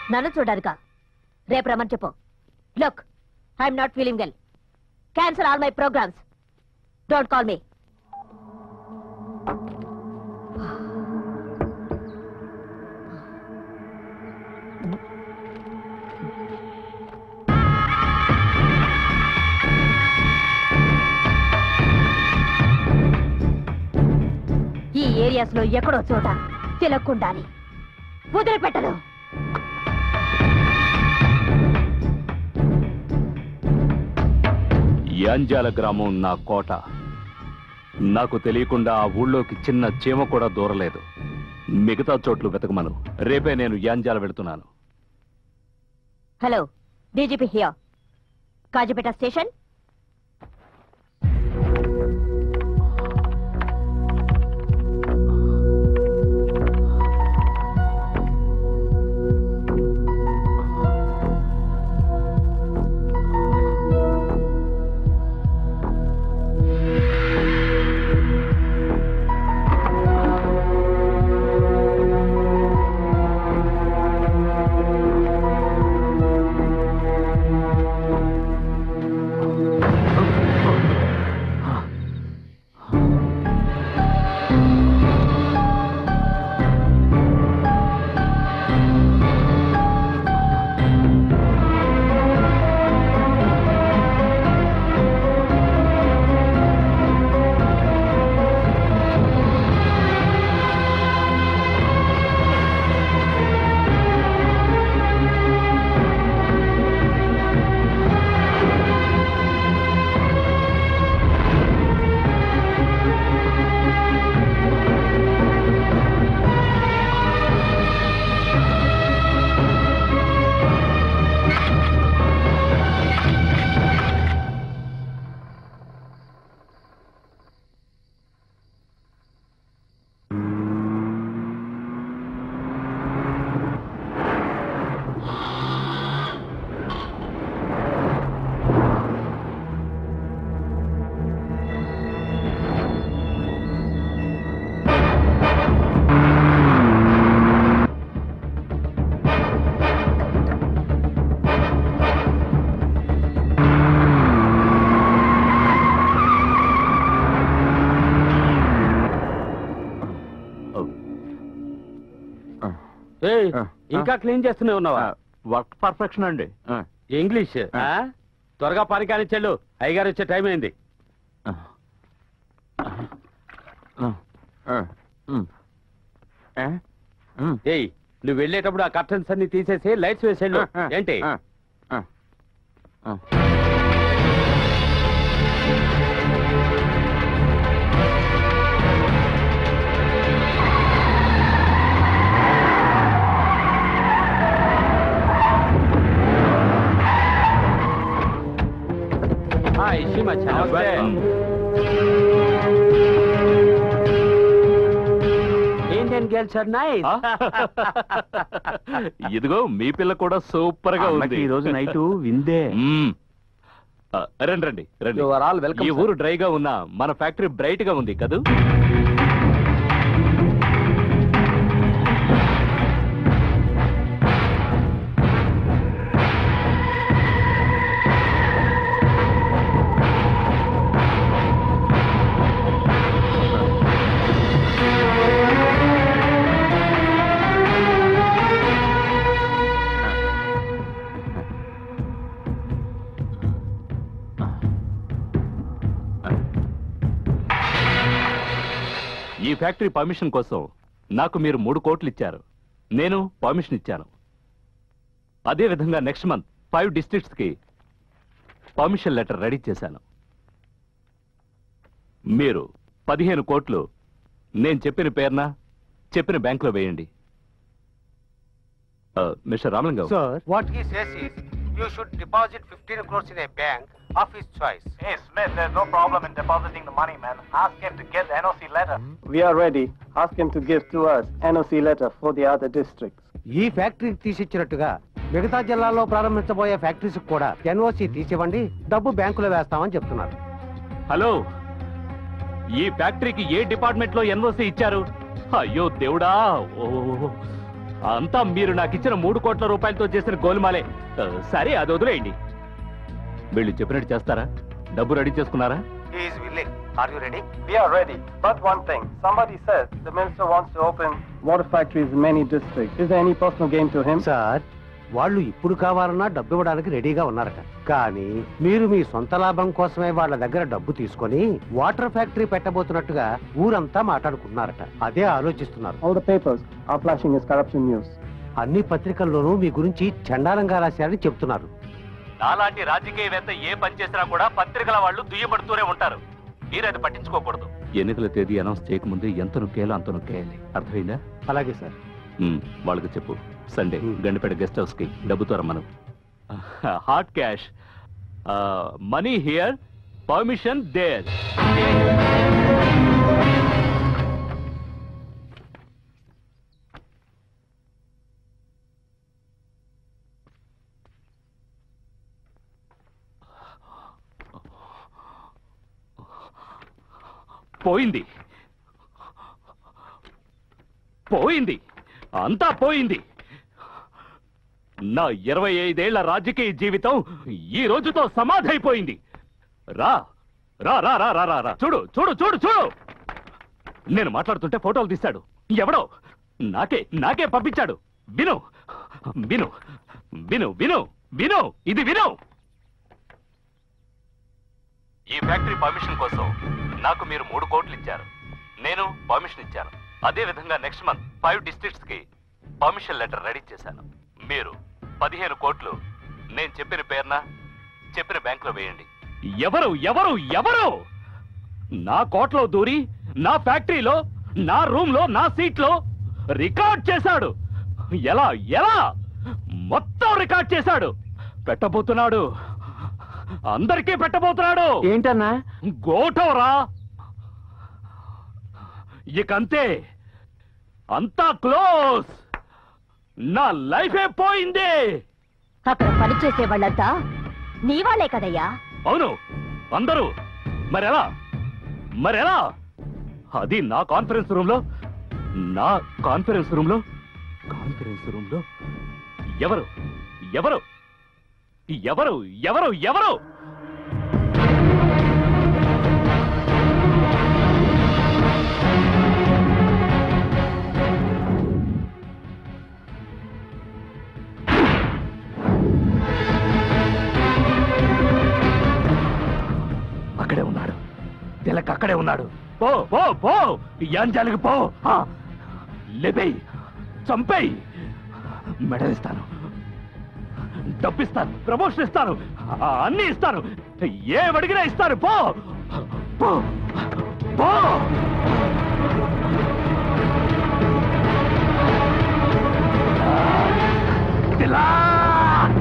నన్ను చూడడానికా రేపు రమ్మని చెప్పు look I'm not feeling well cancel all my programmes don't call me ఈ ఏరియాస్ లో ఎక్కడో చోట తిలక్కుండాలి వదిలిపెట్టను యాంజాల గ్రామం నా కోట నాకు తెలియకుండా ఆ ఊళ్ళోకి చిన్న చీమ కూడా దూరలేదు మిగతా చోట్లు వెతకమను రేపే నేను యాంజాల వెళుతున్నాను hello DGP here Kazipet station ఏయ్, ఇంకా క్లీన్ చేస్తూనే ఉన్నావా వర్క్ పర్ఫెక్షన్ అండి ఇంగ్లీష్ ఆ? త్వరగా పని కానిచ్చాడు అయ్యగారు వచ్చే టైం అయింది ఏయ్ నువ్వు వెళ్ళేటప్పుడు ఆ కర్టన్స్ అన్ని తీసేసి లైట్స్ వేసేళ్ళు ఏంటి హాయ్ సీమా నమస్తే ఇండియన్ గర్ల్స్ ఆర్ నైస్ ఇదిగో మీ పిల్ల కూడా సూపర్ గా ఉంది ఈ రోజు నైట్ విందే మ్మ్. ఆ, రండి రండి రండి You are all welcome, ఈ sir. ఊరు డ్రైగా ఉన్నా మన ఫ్యాక్టరీ బ్రైట్ గా ఉంది కదూ ఈ ఫ్యాక్టరీ పర్మిషన్ కోసం నాకు మీరు మూడు కోట్లు ఇచ్చారు నేను పర్మిషన్ ఇచ్చాను అదే విధంగా నెక్స్ట్ మంత్ ఫైవ్ డిస్ట్రిక్ట్స్ కి పర్మిషన్ లెటర్ రెడీ చేశాను మీరు పదిహేను కోట్లు నేను చెప్పిన పేరున చెప్పిన బ్యాంకులో వేయండి ఆ, mister Ramalingam Sir, what he says is you should deposit 15 crores in a bank of his choice. Hey, Smith, there's no problem in depositing the money, man. Ask him to get the NOC letter. We are ready. Ask him to give to us NOC letter for the other districts. ఈ ఫ్యాక్టరీకి తీసిచ్చినట్టుగా మిగతా జిల్లాల్లో ప్రారంభించబోయే factories కూడా NOC తీసివ్వండి డబ్బు బ్యాంకులో వేస్తామని చెప్తున్నారు hello ఈ ఫ్యాక్టరీకి ఏ డిపార్ట్మెంట్ లో ఎన్ఓసి ఇచ్చారు అయ్యో దేవుడా ఓ అంతా మీరు నాకు ఇచ్చిన మూడు కోట్ల రూపాయలతో చేసిన గోలుమాలే ఆ, సరే అది వదిలేయండి వీళ్ళు చెప్పినట్టు చేస్తారా డబ్బు రెడీ చేసుకున్నారా He is willing. Are you ready? We are ready. But one thing. Somebody says the minister wants to open water factories in many districts. Is there any personal gain to him? Sir వాళ్ళు ఇప్పుడు కావాలన్నా డబ్బు ఇవ్వడానికి రెడీగా ఉన్నారట కానీ మీరు మీ సొంత లాభం కోసమే వాళ్ళ దగ్గర డబ్బు తీసుకొని వాటర్ ఫ్యాక్టరీ పెట్టబోతున్నట్టుగా ఊరంతా మాట్లాడుకున్నారట అదే ఆలోచిస్తున్నారు All the papers are flashing his corruption news. అన్ని పత్రికల్లోనూ మీ గురించి చండాలంగా రాశారని చెప్తున్నారు నాలాంటి రాజకీయవేత్త ఏ పని చేసినా కూడా పత్రికల వాళ్ళు దుయ్యబడుతూనే ఉంటారు మీరు అది పట్టించుకోకూడదు ఎన్నికల తేదీ అనౌన్స్ చేయకముందే ఎంత నొక్కేయాలో అంత నొక్కేయాలి అర్థమైందా అలాగే సార్ మ్మ్, వాళ్ళకి చెప్పు సండే మ్మ్. గండిపేట గెస్ట్ హౌస్ కి డబ్బుతో రమ్మను hot cash money here permission there పోయింది పోయింది అంతా పోయింది నా ఇరవై ఐదేళ్ల రాజకీయ జీవితం ఈ రోజుతో సమాధైపోయింది రా రా రా రా రా రా రా చూడు చూడు చూడు చూడు నేను మాట్లాడుతుంటే ఫోటోలు తీశాడు ఎవడో నాకే నాకే పంపించాడు విను విను విను విను విను ఇది విను ఈ ఫ్యాక్టరీ పర్మిషన్ కోసం నాకు మీరు మూడు కోట్లు ఇచ్చారు నేను పర్మిషన్ ఇచ్చాను అదే విధంగా నెక్స్ట్ మంత్ ఫైవ్ డిస్ట్రిక్ట్స్ కి పర్మిషన్ లెటర్ రెడీ చేశాను మీరు పదిహేను కోట్లు నేను చెప్పిన పేరున చెప్పిన బ్యాంకులో వేయండి ఎవరు ఎవరు ఎవరు నా కోట్లో దూరి నా ఫ్యాక్టరీలో నా రూమ్ లో నా సీట్ లో రికార్డ్ చేశాడు ఎలా ఎలా మొత్తం రికార్డ్ చేశాడు పెట్టబోతున్నాడు అందరికీ పెట్టబోతున్నాడు ఏంటన్నా గోటవరా ఇకంతే అంతా క్లోజ్ నా లైఫే పోయింది అక్కడ పనిచేసే వాళ్ళంతా నీ వాళ్ళే కదయ్యా అవును అందరూ మరెలా మరెలా అది నా కాన్ఫరెన్స్ రూమ్ లో నా కాన్ఫరెన్స్ రూమ్ లో కాన్ఫరెన్స్ రూమ్ లో ఎవరు ఎవరు ఎవరు ఎవరు ఎవరు అక్కడే ఉన్నాడు తిలక్ అక్కడే ఉన్నాడు పో పో పో యాంజాలికి పో ఆ, లేపేయ్ చంపేయ్ మెడల్ ఇస్తాను డబ్బిస్తాను ప్రమోషన్ ఇస్తాను ఆ, అన్ని ఇస్తాను ఏ అడిగినా ఇస్తాను పో పో పో తిలక్!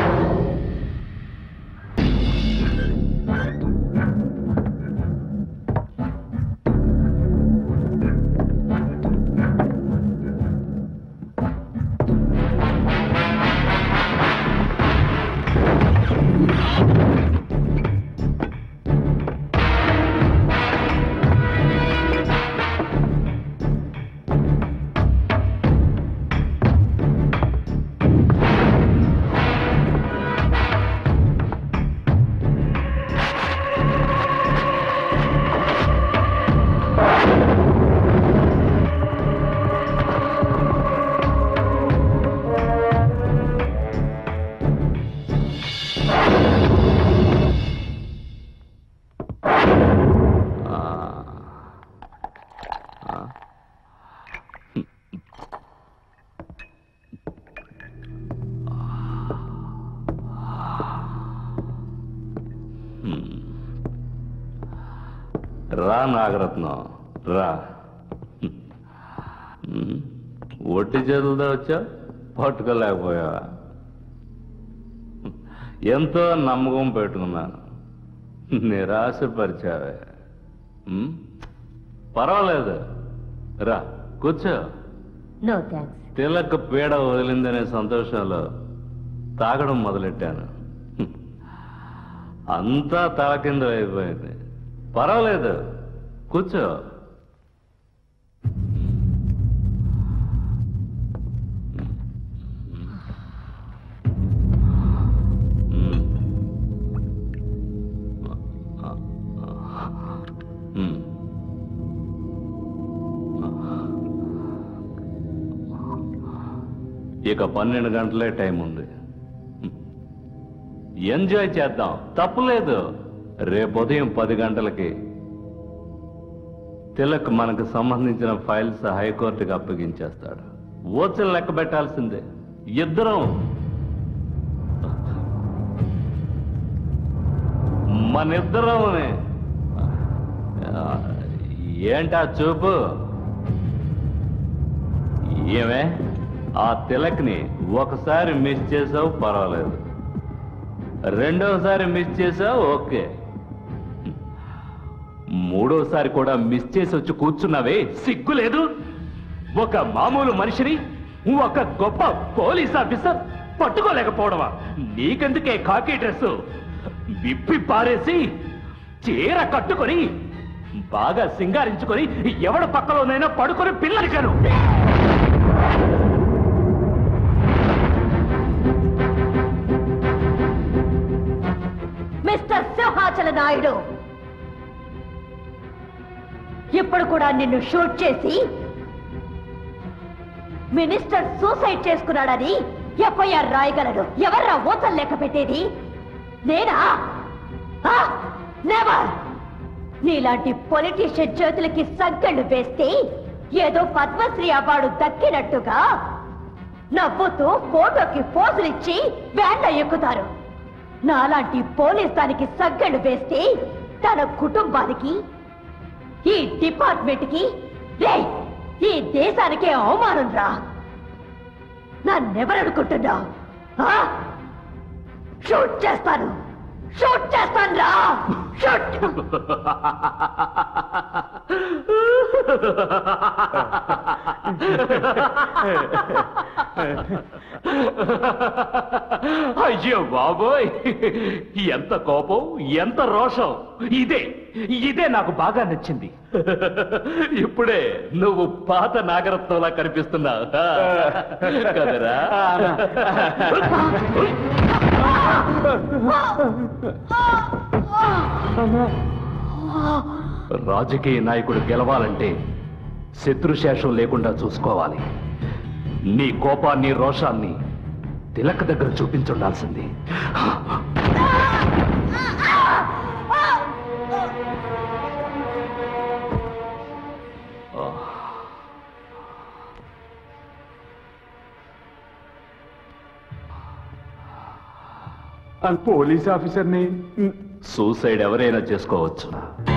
రా నాగరత్నం రా హ్మ్. ఒట్టి చేతులతో వచ్చా పట్టుకోలేకపోయావా ఎంతో నమ్మకం పెట్టుకున్నాను నిరాశపరిచావే హ్మ్? పర్వాలేదు రా కూర్చో నో థ్యాంక్స్ తిలక్ పీడ వదిలిందనే సంతోషంలో తాగడం మొదలెట్టాను హ్మ్. అంతా తలకింద అయిపోయింది పర్వాలేదు కూర్చో ఇక పన్నెండు గంటలే టైం ఉంది ఎంజాయ్ చేద్దాం తప్పులేదు రేపు ఉదయం పది గంటలకి తిలక్ మనకు సంబంధించిన ఫైల్స్ హైకోర్టుకి అప్పగించేస్తాడు ఓచలు లెక్క పెట్టాల్సిందే ఇద్దరం మనిద్దరం ఏంటా చూపు ఏమే ఆ తిలక్ని ఒకసారి మిస్ చేసావు పర్వాలేదు రెండోసారి మిస్ చేసావు ఓకే మూడోసారి కూడా మిస్ చేసి వచ్చి కూర్చున్నావే సిగ్గు లేదు ఒక మామూలు మనిషిని ఒక గొప్ప పోలీస్ ఆఫీసర్ పట్టుకోలేకపోవడమా నీకెందుకే కాకి డ్రెస్ విప్పి పారేసి చీర కట్టుకొని బాగా సింగారించుకొని ఎవడ పక్కలోనైనా పడుకొని పిల్లరికను మిస్టర్ సింహాచల నాయుడు ఇప్పుడు కూడా నిన్ను షూట్ చేసి మినిస్టర్ సూసైడ్ చేసుకున్నాడని ఎఫ్ఐఆర్ రాయగలడు ఎవర్రా ఓతలు లెక్క పెట్టేది నేనా నెవర్ నీలాంటి పొలిటీషియన్ చేతులకి సంకెళ్ళు వేస్తే ఏదో పద్మశ్రీ అవార్డు దక్కినట్టుగా నవ్వుతూ ఫోటోకి పోజులిచ్చి వ్యాన్లో ఎక్కుతారు నాలాంటి పోలీస్ దానికి సగ్గళ్ళు వేస్తే తన కుటుంబానికి ఈ డిపార్ట్మెంట్ కి రే ఈ దేశానికే అవమానం రా నన్నెవరనుకుంటున్నావు షూట్ చేస్తాను షూట్ చేస్తాను రా షూట్ అయ్యో బాబోయ్ ఎంత కోపం ఎంత రోషం ఇదే ఇదే నాకు బాగా నచ్చింది ఇప్పుడే నువ్వు పాత నాగరత్నంలా కనిపిస్తున్నావు కదరా రాజకీయ నాయకుడు గెలవాలంటే శత్రుశేషం లేకుండా చూసుకోవాలి నీ కోపాన్ని రోషాన్ని తిలక్ దగ్గర చూపించుండాల్సింది పోలీస్ ఆఫీసర్ని సూసైడ్ ఎవరైనా చేసుకోవచ్చు